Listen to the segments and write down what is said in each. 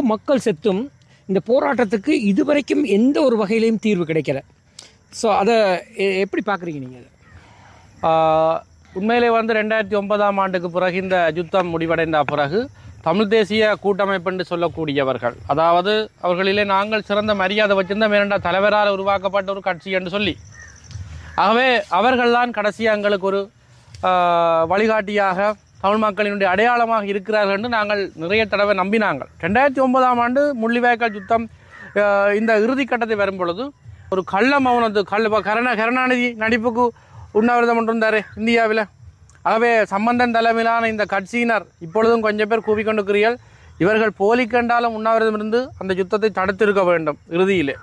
மக்கள் செத்தும் இந்த போராட்டத்துக்கு இதுவரைக்கும் எந்த ஒரு வகையிலையும் தீர்வு கிடைக்கல ஸோ அதை எ- எப்படி பார்க்குறீங்க நீங்கள் ஆஹ் உண்மையிலே வந்து ரெண்டாயிரத்தி ஒன்பதாம் ஆண்டுக்கு பிறகு இந்த யுத்தம் முடிவடைந்த பிறகு தமிழ் தேசிய கூட்டமைப்பு என்று சொல்லக்கூடியவர்கள் அதாவது அவர்களிலே நாங்கள் சிறந்த மரியாதை வச்சிருந்த மேலண்டா தலைவரால் உருவாக்கப்பட்ட ஒரு கட்சி என்று சொல்லி ஆகவே அவர்கள்தான் கடைசியாக எங்களுக்கு ஒரு ஆஹ், வழிகாட்டியாக தமிழ் மக்களினுடைய அடையாளமாக இருக்கிறார்கள் என்று நாங்கள் நிறைய தடவை நம்பினாங்கள் ரெண்டாயிரத்தி ஒன்பதாம் ஆண்டு முள்ளிவாய்க்கால் யுத்தம் ஆஹ், இந்த இறுதி கட்டத்தை வரும் பொழுது ஒரு கள்ள மௌனத்து கள்ள இப்ப கருணா கருணாநிதி நடிப்புக்கு உண்ணாவிரதம் கொண்டிருந்தார் இந்தியாவில் ஆகவே சம்பந்தன் தலைமையிலான இந்த கட்சியினர் இப்பொழுதும் கொஞ்சம் பேர் கூவிக்கொண்டிருக்கிறீர்கள் இவர்கள் போலி கண்டாலும் உண்ணாவிரதம் இருந்து அந்த யுத்தத்தை தடுத்திருக்க வேண்டும் இறுதியிலே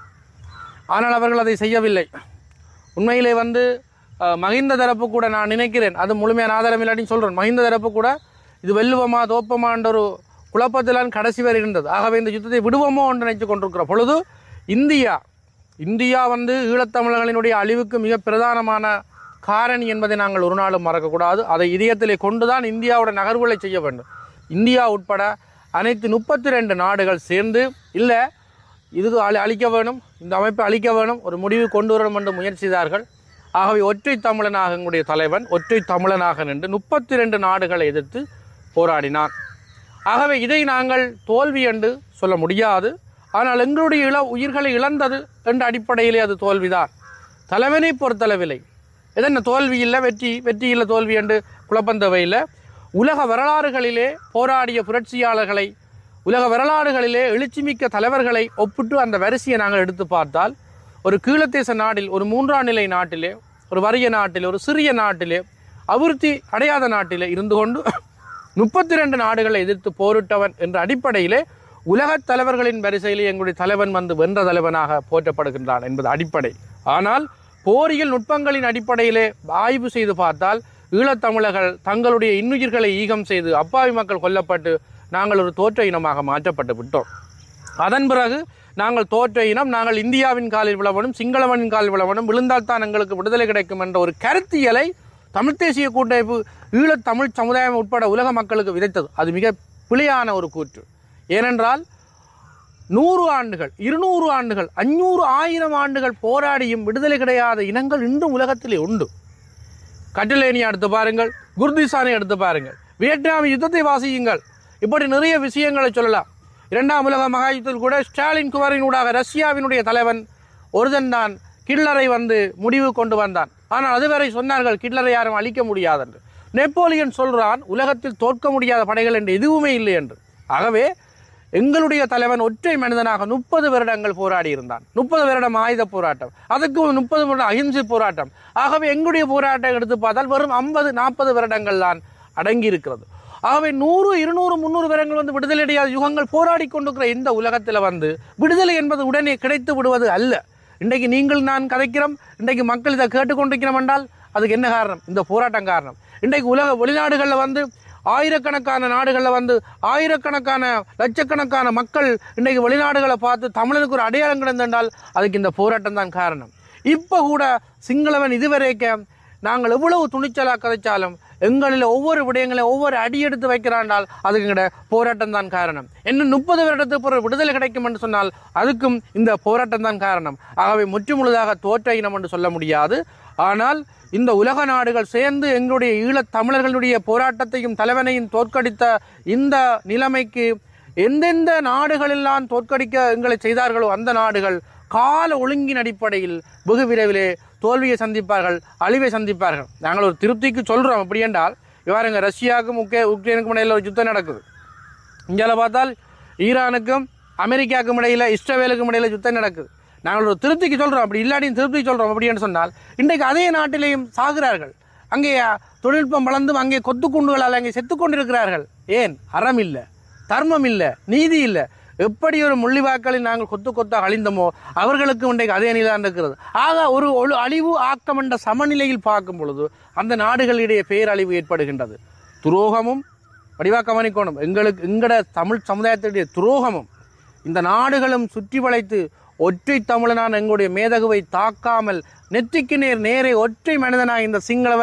ஆனால் அவர்கள் அதை செய்யவில்லை உண்மையிலே வந்து அஹ், மஹிந்த தரப்பு கூட நான் நினைக்கிறேன் அது முழுமையான ஆதாரம் இல்லாட்டின்னு சொல்கிறேன் மஹிந்த தரப்பு கூட இது வெல்லுவமா தோப்பமான்ற ஒரு குழப்பத்திலான் கடைசி வரை இருந்தது ஆகவே இந்த யுத்தத்தை விடுவோமோ என்று நினைத்து கொண்டிருக்கிற பொழுது இந்தியா இந்தியா வந்து ஈழத்தமிழர்களினுடைய அழிவுக்கு மிக பிரதானமான காரணி என்பதை நாங்கள் ஒரு நாளும் மறக்கக்கூடாது அதை இதயத்திலே கொண்டுதான் இந்தியாவோட நகர்வுகளை செய்ய வேண்டும் இந்தியா உட்பட அனைத்து முப்பத்தி ரெண்டு நாடுகள் சேர்ந்து இல்லை இதுக்கு அழி அழிக்க வேணும் இந்த அமைப்பை அழிக்க வேணும் ஒரு முடிவு கொண்டு வரணும் என்று முயற்சி செய்தார்கள் ஆகவே ஒற்றை தமிழனாக எங்களுடைய தலைவன் ஒற்றை தமிழனாக நின்று முப்பத்தி ரெண்டு நாடுகளை எதிர்த்து போராடினான் ஆகவே இதை நாங்கள் தோல்வி என்று சொல்ல முடியாது ஆனால் எங்களுடைய இள உயிர்களை இழந்தது என்ற அடிப்படையிலே அது தோல்விதான் தலைவனை பொறுத்தளவில்லை எதென்ன தோல்வி இல்லை வெற்றி வெற்றி இல்லை தோல்வி என்று குழப்பம் தேவையில்லை உலக வரலாறுகளிலே போராடிய புரட்சியாளர்களை உலக வரலாறுகளிலே எழுச்சிமிக்க தலைவர்களை ஒப்பிட்டு அந்த வரிசையை நாங்கள் எடுத்து பார்த்தால் ஒரு கீழத்தேச நாட்டில் ஒரு மூன்றாம் நிலை நாட்டிலே ஒரு வறிய நாட்டிலே ஒரு சிறிய நாட்டிலே அபிவிருத்தி அடையாத நாட்டிலே இருந்து கொண்டு முப்பத்தி ரெண்டு நாடுகளை எதிர்த்து போரிட்டவன் என்ற அடிப்படையிலே உலகத் தலைவர்களின் வரிசையிலே எங்களுடைய தலைவன் வந்து வென்ற தலைவனாக போற்றப்படுகின்றான் என்பது அடிப்படை ஆனால் போரியல் நுட்பங்களின் அடிப்படையிலே ஆய்வு செய்து பார்த்தால் ஈழத்தமிழர்கள் தங்களுடைய இன்னுயிர்களை ஈகம் செய்து அப்பாவி மக்கள் கொல்லப்பட்டு நாங்கள் ஒரு தோற்ற இனமாக மாற்றப்பட்டு விட்டோம் அதன் பிறகு நாங்கள் தோற்ற இனம் நாங்கள் இந்தியாவின் காலில் விழவனும் சிங்களவனின் காலில் விழவனும் விழுந்தால்தான் எங்களுக்கு விடுதலை கிடைக்கும் என்ற ஒரு கருத்தியலை தமிழ் தேசிய கூட்டமைப்பு ஈழத் தமிழ் சமுதாயம் உட்பட உலக மக்களுக்கு விதைத்தது அது மிக பிழையான ஒரு கூற்று ஏனென்றால் நூறு ஆண்டுகள் இருநூறு ஆண்டுகள் அஞ்சூறு ஆயிரம் ஆண்டுகள் போராடியும் விடுதலை கிடையாத இனங்கள் இன்றும் உலகத்திலே உண்டு கட்டலேனியை எடுத்து பாருங்கள் குர்திஸ்தானை எடுத்து பாருங்கள் வியட்நாம் யுத்தத்தை வாசியுங்கள் இப்படி நிறைய விஷயங்களை சொல்லலாம் இரண்டாம் உலக மகா யுத்தத்தில் கூட ஸ்டாலின் குவரினூடாக ரஷ்யாவினுடைய தலைவன் ஒருதன் தான் கிட்லரை வந்து முடிவு கொண்டு வந்தான் ஆனால் அதுவரை சொன்னார்கள் கிட்லரை யாரும் அழிக்க முடியாது என்று நெப்போலியன் சொல்றான் உலகத்தில் தோற்க முடியாத படைகள் என்று எதுவுமே இல்லை என்று ஆகவே எங்களுடைய தலைவன் ஒற்றை மனிதனாக முப்பது வருடங்கள் போராடி இருந்தான் முப்பது வருடம் ஆயுத போராட்டம் அதுக்கு முப்பது வருடம் அகிம்சை போராட்டம் ஆகவே எங்களுடைய போராட்டம் எடுத்து பார்த்தால் வெறும் ஐம்பது நாற்பது வருடங்கள் தான் அடங்கி இருக்கிறது ஆகவே நூறு இருநூறு முந்நூறு வருடங்கள் வந்து விடுதலை அடையாத யுகங்கள் போராடி கொண்டிருக்கிற இந்த உலகத்தில் வந்து விடுதலை என்பது உடனே கிடைத்து விடுவது அல்ல இன்றைக்கு நீங்கள் நான் கதைக்கிறோம் இன்றைக்கு மக்கள் இதை கேட்டுக்கொண்டிருக்கிறோம் என்றால் அதுக்கு என்ன காரணம் இந்த போராட்டம் காரணம் இன்றைக்கு உலக வெளிநாடுகளில் வந்து ஆயிரக்கணக்கான நாடுகளில் வந்து ஆயிரக்கணக்கான லட்சக்கணக்கான மக்கள் இன்றைக்கு வெளிநாடுகளை பார்த்து தமிழனுக்கு ஒரு அடையாளம் கிடந்தென்றால் அதுக்கு இந்த போராட்டம் தான் காரணம் இப்போ கூட சிங்களவன் இதுவரைக்கும் நாங்கள் எவ்வளவு துணிச்சலாக கதைச்சாலும் எங்களில் ஒவ்வொரு விடயங்களையும் ஒவ்வொரு அடி எடுத்து வைக்கிறாண்டால் அதுக்கு எங்கட போராட்டம் தான் காரணம் இன்னும் முப்பது வருடத்துக்கு பிறகு விடுதலை கிடைக்கும் என்று சொன்னால் அதுக்கும் இந்த போராட்டம் தான் காரணம் ஆகவே முற்றுமுழுதாக தோற்ற இனம் என்று சொல்ல முடியாது ஆனால் இந்த உலக நாடுகள் சேர்ந்து எங்களுடைய ஈழத் தமிழர்களுடைய போராட்டத்தையும் தலைவனையும் தோற்கடித்த இந்த நிலைமைக்கு எந்தெந்த நாடுகளெல்லாம் தோற்கடிக்க எங்களை செய்தார்களோ அந்த நாடுகள் கால ஒழுங்கின் அடிப்படையில் வெகு விரைவிலே தோல்வியை சந்திப்பார்கள் அழிவை சந்திப்பார்கள் நாங்கள் ஒரு திருப்திக்கு சொல்கிறோம் அப்படி என்றால் இவ்வாறுங்க ரஷ்யாவுக்கும் உக்ரே உக்ரைனுக்கும் இடையில் ஒரு யுத்தம் நடக்குது இந்தியாவில் பார்த்தால் ஈரானுக்கும் அமெரிக்காவுக்கும் இடையில் இஸ்ரேலுக்கும் இடையில் யுத்தம் நடக்குது நாங்கள் ஒரு திருப்திக்கு சொல்கிறோம் அப்படி இல்லாட்டியும் திருப்தி சொல்கிறோம் அப்படின்னு சொன்னால் இன்றைக்கு அதே நாட்டிலேயும் சாகிறார்கள் அங்கே தொழில்நுட்பம் வளர்ந்தும் அங்கே கொத்துக்குண்டுகளால் அங்கே செத்து கொண்டிருக்கிறார்கள் ஏன் அறம் இல்லை தர்மம் இல்லை நீதி இல்லை எப்படி ஒரு முள்ளிவாக்களில் நாங்கள் கொத்து கொத்தாக அழிந்தோமோ அவர்களுக்கு இன்றைக்கு அதே நிலைதான் இருக்கிறது ஆக ஒரு ஒழு அழிவு ஆக்கம் என்ற சமநிலையில் பார்க்கும் பொழுது அந்த நாடுகளிடையே பேரழிவு ஏற்படுகின்றது துரோகமும் வடிவா கவனிக்கணும் எங்களுக்கு எங்கட தமிழ் சமுதாயத்துடைய துரோகமும் இந்த நாடுகளும் சுற்றி வளைத்து ஒற்றை தமிழனான எங்களுடைய மேதகுவை தாக்காமல் நெற்றிக்கு நேர் நேரே ஒற்றை மனிதனாக இந்த சிங்களவன்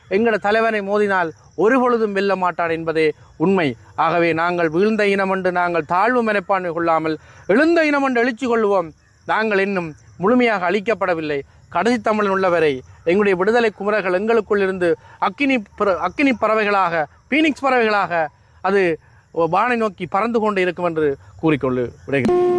எங்களோட தலைவனை மோதினால் ஒரு பொழுதும் வெல்ல மாட்டான் என்பதே உண்மை ஆகவே நாங்கள் வீழ்ந்த இனம் என்று நாங்கள் தாழ்வு மனப்பான்மை கொள்ளாமல் எழுந்த இனம் என்று எழுச்சி கொள்வோம் நாங்கள் இன்னும் முழுமையாக அழிக்கப்படவில்லை கடைசி தமிழன் உள்ளவரை எங்களுடைய விடுதலை குமரர்கள் எங்களுக்குள் இருந்து அக்கினி பிற- அக்கினி பறவைகளாக பீனிக்ஸ் பறவைகளாக அது வானை நோக்கி பறந்து கொண்டு இருக்கும் என்று கூறிக்கொண்டு விடைகிறேன்